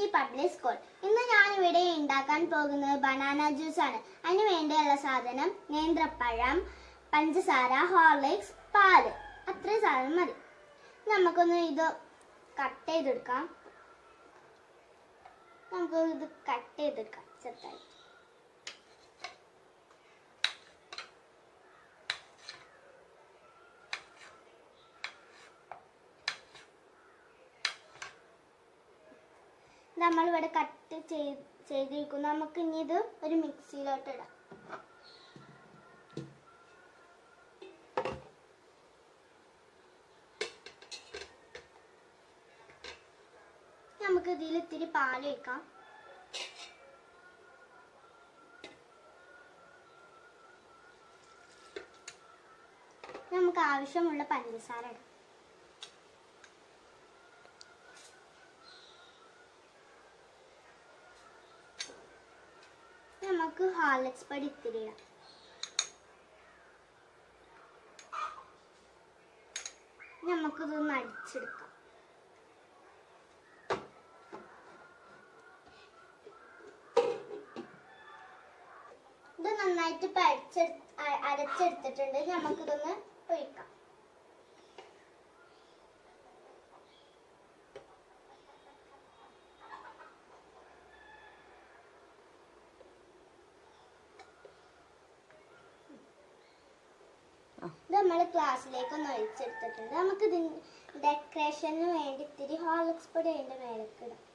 G public school ഇന്ന് ഞാൻ ഇവിടെ ഉണ്ടാക്കാൻ പോകുന്നത് ബനാന ജ്യൂസ് ആണ് അതിന് വേണ്ടിയുള്ള സാധനം നേന്ത്രപ്പഴം പഞ്ചസാര ഹോർലിക്സ് പാല് അത്രയും സാധനം മതി നമുക്കൊന്ന് ഇത് കട്ട് ചെയ്തെടുക്കാം നമുക്ക് ഇത് കട്ട് ചെയ്തെടുക്കാം ചെറുതായി നമ്മളിവിടെ കട്ട് ചെയ്ത് ചെയ്തിരിക്കുന്നു നമുക്ക് ഇനി ഇത് ഒരു മിക്സിയിലോട്ട് ഇടാം നമുക്ക് ഇതിൽ ഇത്തിരി പാല് ഒഴിക്കാം നമുക്ക് ആവശ്യമുള്ള പഞ്ചസാര ഇടാം നമുക്ക് ഹാർലിക്സ് പൊടി ഇത്തിരി ഇടാം നമുക്കിതൊന്ന് അടിച്ചെടുക്കാം ഇത് നന്നായിട്ട് ഇപ്പൊ അടിച്ചെടു അ- അരച്ചെടുത്തിട്ടുണ്ട് നമുക്കിതൊന്ന് ഒഴിക്കാം ഇത് നമ്മൾ ക്ലാസ്സിലേക്ക് ഒന്ന് ഒഴിച്ചെടുത്തിട്ടുണ്ട് നമുക്ക് ഇതിന് ഡെക്കറേഷന് വേണ്ടി ഇത്തിരി ഹോർലിക്സ് പൊടി അതിന്റെ മേലേക്ക് ഇടാം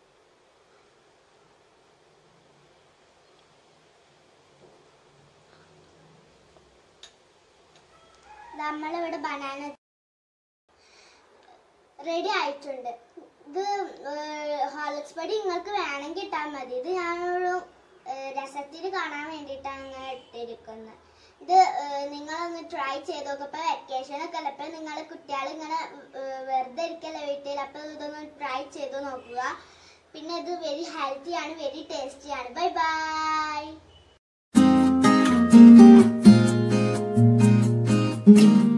നമ്മളിവിടെ ബനാന റെഡി ആയിട്ടുണ്ട് ഇത് ഹോർലിക്സ് പൊടി നിങ്ങൾക്ക് വേണമെങ്കിൽ ഇട്ടാൽ മതി ഇത് ഞാനൊരു രസത്തിന് കാണാൻ വേണ്ടിയിട്ടാണ് ഇങ്ങനെ ഇട്ടിരിക്കുന്നത് ഇത് ഏഹ്, നിങ്ങളൊന്ന് ട്രൈ ചെയ്ത് നോക്കുക ഇപ്പൊ വെക്കേഷൻ ഒക്കെ അല്ല ഇപ്പൊ നിങ്ങൾ കുട്ടികൾ ഇങ്ങനെ ഏഹ്, വെറുതെ ഇരിക്കല്ലേ വീട്ടിൽ അപ്പൊ ഇതൊന്ന് ട്രൈ ചെയ്ത് നോക്കുക പിന്നെ ഇത് വെരി ഹെൽത്തി ആണ് വെരി ടേസ്റ്റി ആണ് ബൈ ബൈ